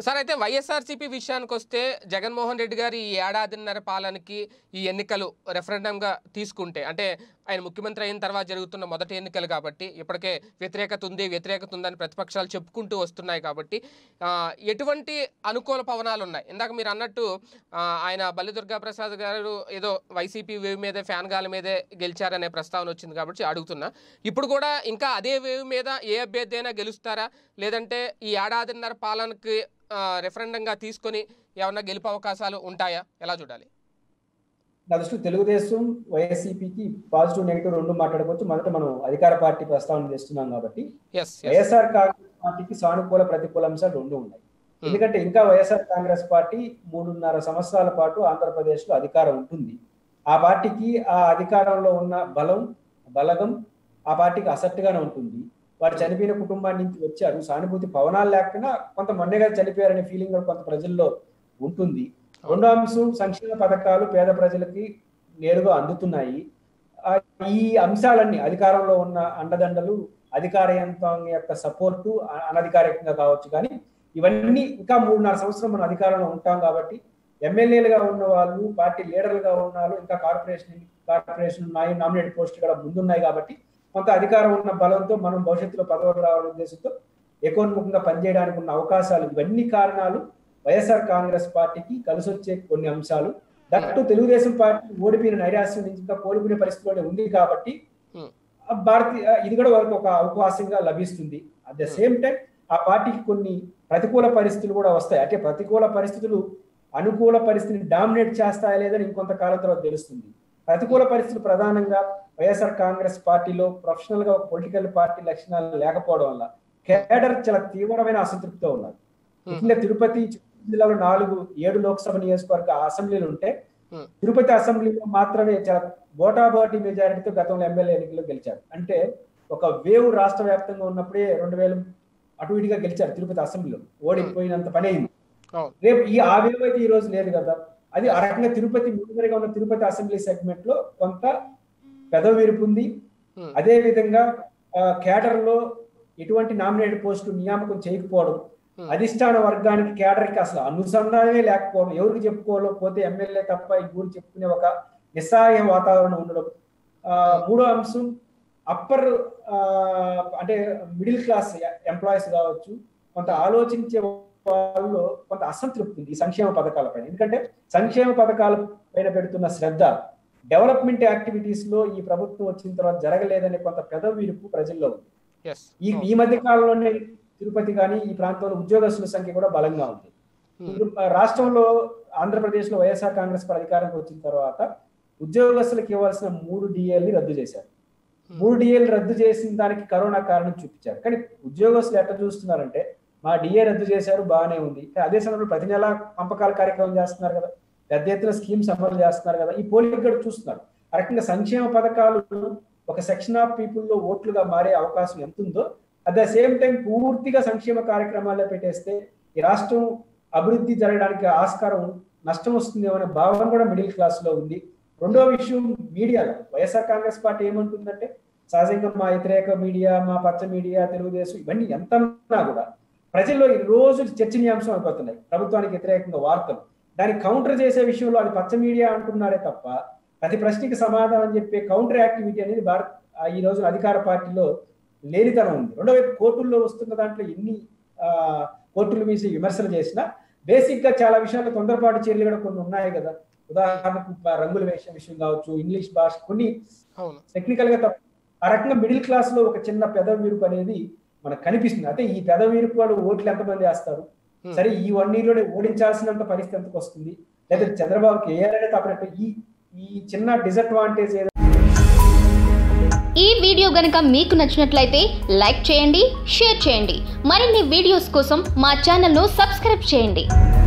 Sir అయితే వైఎస్ఆర్సీపీ విషయానికి వస్తే జగన్మోహన్ రెడ్డి గారి ఈ ఏడాదిన్నర పాలనకి ఈ ఎన్నికలు రెఫరెండంగా తీసుకుంటే అంటే ఆయన ముఖ్యమంత్రి అయిన తర్వాత జరుగుతున్న మొదటి ఎన్నికలు కాబట్టి ఇప్పటికే వ్యతిరేకత ఉంది వ్యతిరేకత ఉందని ప్రతిపక్షాలు చెప్పుకుంటూ వస్తున్నాయి కాబట్టి ఆ, ఎటువంటి అనుకూల పవనాలు ఉన్నాయి ఇందాక మీరు అన్నట్టు ఆ, ఆయన బల్లిదుర్గా ప్రసాద్ గారు ఏదో వైసీపీ వేవ్ మీదే ఫ్యాన్ గాల మీదే గెలిచారనే ప్రస్తావన వచ్చింది కాబట్టి అడుగుతున్నా ఇప్పుడు కూడా ఇంకా అదే వేవ్ మీద ఏ అభ్యర్థి అయినా గెలుస్తారా లేదంటే ఈ ఏడాదిన్నర పాలనకి రెఫరెండంగా తీసుకొని ఏమన్నా గెలుపు అవకాశాలు ఉంటాయా ఎలా చూడాలి నా దృష్టిలో తెలుగుదేశం వైఎస్సీపీకి పాజిటివ్ నెగిటివ్ రెండు మాట్లాడుకోవచ్చు మొదట మనం అధికార పార్టీ ప్రస్తావన చేస్తున్నాం కాబట్టి ఎస్ వైఎస్ఆర్ కాంగ్రెస్ పార్టీకి సానుకూల ప్రతికూల అంశాలు రెండు ఉన్నాయి ఎందుకంటే ఇంకా వైఎస్ఆర్ కాంగ్రెస్ పార్టీ మూడున్నర సంవత్సరాల పాటు ఆంధ్రప్రదేశ్ లో అధికారం ఉంటుంది ఆ పార్టీకి ఆ అధికారంలో ఉన్న బలం బలగం ఆ పార్టీకి అసట్టుగానే ఉంటుంది వారు చనిపోయిన కుటుంబాన్ని నుంచి వచ్చారు సానుభూతి పవనాలు లేకపోయినా కొంత మొన్నగా చనిపోయారనే ఫీలింగ్ కూడా కొంత ప్రజల్లో ఉంటుంది రెండో అంశం సంక్షేమ పథకాలు పేద ప్రజలకి నేరుగా అందుతున్నాయి ఆ, ఈ అంశాలన్నీ అధికారంలో ఉన్న అండదండలు అధికార యంత్రాంగం యొక్క సపోర్టు అ- అనధికారికంగా కావచ్చు కానీ ఇవన్నీ ఇంకా మూడున్నర సంవత్సరం మనం అధికారంలో ఉంటాం కాబట్టి ఎమ్మెల్యేలుగా ఉన్న వాళ్ళు పార్టీ లీడర్లుగా ఉన్న వాళ్ళు ఇంకా కార్పొరేషన్ కార్పొరేషన్ ఉన్నాయి నామినేట్ పోస్ట్ కూడా ముందున్నాయి కాబట్టి కొంత అధికారం ఉన్న బలంతో మనం భవిష్యత్తులో పదవులు రావాలనే ఉద్దేశంతో ఎకోన్ముఖంగా పనిచేయడానికి ఉన్న అవకాశాలు ఇవన్నీ కారణాలు వైఎస్ఆర్ కాంగ్రెస్ పార్టీకి కలిసి వచ్చే కొన్ని అంశాలు దట్టు తెలుగుదేశం పార్టీ ఓడిపోయిన నైరాశ్యం నుంచి ఇంకా కోలుకునే పరిస్థితిలోనే ఉంది కాబట్టి Hmm. ఆ భారతీయ ఇది కూడా వరకు ఒక అవకాశంగా లభిస్తుంది అట్ ద సేమ్ టైం ఆ పార్టీకి కొన్ని ప్రతికూల పరిస్థితులు కూడా వస్తాయి అంటే ప్రతికూల పరిస్థితులు అనుకూల పరిస్థితిని డామినేట్ చేస్తాయా లేదని ఇంకొంత కాలం తర్వాత తెలుస్తుంది ప్రతికూల పరిస్థితులు ప్రధానంగా వైఎస్ఆర్ కాంగ్రెస్ పార్టీలో ప్రొఫెషనల్ గా ఒక పొలిటికల్ పార్టీ లక్షణాలు లేకపోవడం వల్ల కేడర్ చాలా తీవ్రమైన అసంతృప్తితో ఉన్నారు ముఖ్యంగా తిరుపతి చిత్తూరు జిల్లాలో నాలుగు ఏడు లోక్సభ నియోజకవర్గ అసెంబ్లీలు ఉంటే Hmm. తిరుపతి అసెంబ్లీలో మాత్రమే చాలా బోటాబోటీ మెజారిటీతో గతంలో ఎమ్మెల్యే ఎన్నికల్లో గెలిచారు అంటే ఒక వేవ్ రాష్ట్ర వ్యాప్తంగా ఉన్నప్పుడే రెండు వేలు అటు ఇటుగా గెలిచారు తిరుపతి అసెంబ్లీలో ఓడిపోయినంత పని అయింది అవును రేపు ఈ ఆ వేవ్ అయితే ఈ రోజు లేదు కదా అది ఆ రకంగా తిరుపతి ముందుగా ఉన్న తిరుపతి అసెంబ్లీ సెగ్మెంట్ లో కొంత పెదవి విరుపు ఉంది Hmm. అదే విధంగా కేడర్ లో ఎటువంటి నామినేటెడ్ పోస్టు నియామకం చేయకపోవడం Hmm. అధిష్టాన వర్గానికి కేడర్ కి అసలు అనుసంధానమే లేకపోవడం ఎవరికి చెప్పుకోవాలో పోతే ఎమ్మెల్యే తప్ప ఈ ఊరు చెప్పుకునే ఒక నిస్సహాయ వాతావరణం ఉండడం ఆ, మూడో అంశం అప్పర్ అంటే మిడిల్ క్లాస్ ఎంప్లాయీస్ కావచ్చు కొంత ఆలోచించే వాళ్ళు కొంత అసంతృప్తి ఉంది ఈ సంక్షేమ పథకాలపైన ఎందుకంటే సంక్షేమ పథకాల పైన పెడుతున్న శ్రద్ధ డెవలప్మెంట్ యాక్టివిటీస్ లో ఈ ప్రభుత్వం వచ్చిన తర్వాత జరగలేదనే కొంత పెదవి విరుపు ప్రజల్లో ఉంది ఎస్ ఈ ఈ మధ్య కాలంలోనే తిరుపతి కానీ ఈ ప్రాంతంలో ఉద్యోగస్తుల సంఖ్య కూడా బలంగా ఉంది ఇప్పుడు రాష్ట్రంలో ఆంధ్రప్రదేశ్ లో వైఎస్ఆర్ కాంగ్రెస్ పార్టీ అధికారంకి వచ్చిన తర్వాత ఉద్యోగస్తులకు ఇవ్వాల్సిన మూడు డిఏల్ని రద్దు చేశారు మూడు డిఏలు రద్దు చేసిన దానికి కరోనా కారణం చూపించారు కానీ ఉద్యోగస్తులు ఎట్లా చూస్తున్నారంటే మా డిఏ రద్దు చేశారు బాగానే ఉంది కానీ అదే సమయంలో ప్రతి నెల పంపకాల కార్యక్రమం చేస్తున్నారు కదా పెద్ద ఎత్తున స్కీమ్స్ అమలు చేస్తున్నారు కదా ఈ పోలిక కూడా చూస్తున్నారు ఆ రకంగా సంక్షేమ పథకాలు ఒక సెక్షన్ ఆఫ్ పీపుల్ లో ఓట్లుగా మారే అవకాశం ఎంత ఉందో అట్ ద సేమ్ టైం పూర్తిగా సంక్షేమ కార్యక్రమాల్లో పెట్టేస్తే ఈ రాష్ట్రం అభివృద్ధి జరగడానికి ఆస్కారం నష్టం వస్తుందేమో అనే భావన కూడా మిడిల్ క్లాస్ లో ఉంది రెండో విషయం మీడియాలో వైఎస్ఆర్ కాంగ్రెస్ పార్టీ ఏమంటుందంటే సహజంగా మా వ్యతిరేక మీడియా మా పచ్చ మీడియా తెలుగుదేశం ఇవన్నీ ఎంత ఉన్నా కూడా ప్రజల్లో ఈ రోజు చర్చనీయాంశం అయిపోతున్నాయి ప్రభుత్వానికి వ్యతిరేకంగా వార్తలు దాన్ని కౌంటర్ చేసే విషయంలో అది పచ్చ మీడియా అంటున్నారే తప్ప ప్రతి ప్రశ్నకి సమాధానం చెప్పే కౌంటర్ యాక్టివిటీ అనేది భారత్ ఆ ఈ రోజు అధికార పార్టీలో లేనితనం ఉంది రెండో వైపు కోర్టుల్లో వస్తున్న దాంట్లో ఎన్ని ఆ, కోర్టుల మీద విమర్శలు చేసినా బేసిక్ గా చాలా విషయాల్లో తొందరపాటు చర్యలు కూడా కొన్ని ఉన్నాయి కదా ఉదాహరణకు ప- రంగులు వేసే విషయం కావచ్చు ఇంగ్లీష్ భాష కొన్ని అవును టెక్నికల్ గా తప్ప ఆ రకంగా మిడిల్ క్లాస్ లో ఒక చిన్న పెదవి విరుపు అనేది మనకు కనిపిస్తుంది అంటే ఈ పెదవి విరుపు వాళ్ళు ఓట్లు ఎంతమంది వేస్తారు Hmm. సరే ఈ వన్ ఇయర్ లోనే ఓడించాల్సినంత పరిస్థితి ఎంతకు వస్తుంది లేదా చంద్రబాబుకి వేయాలనే తప్పనట్టు ఈ ఈ చిన్న డిసడ్వాంటేజ్ ఈ వీడియో గనుక మీకు నచ్చినట్లయితే లైక్ చేయండి షేర్ చేయండి మరిన్ని వీడియోస్ కోసం మా ఛానల్ను సబ్స్క్రైబ్ చేయండి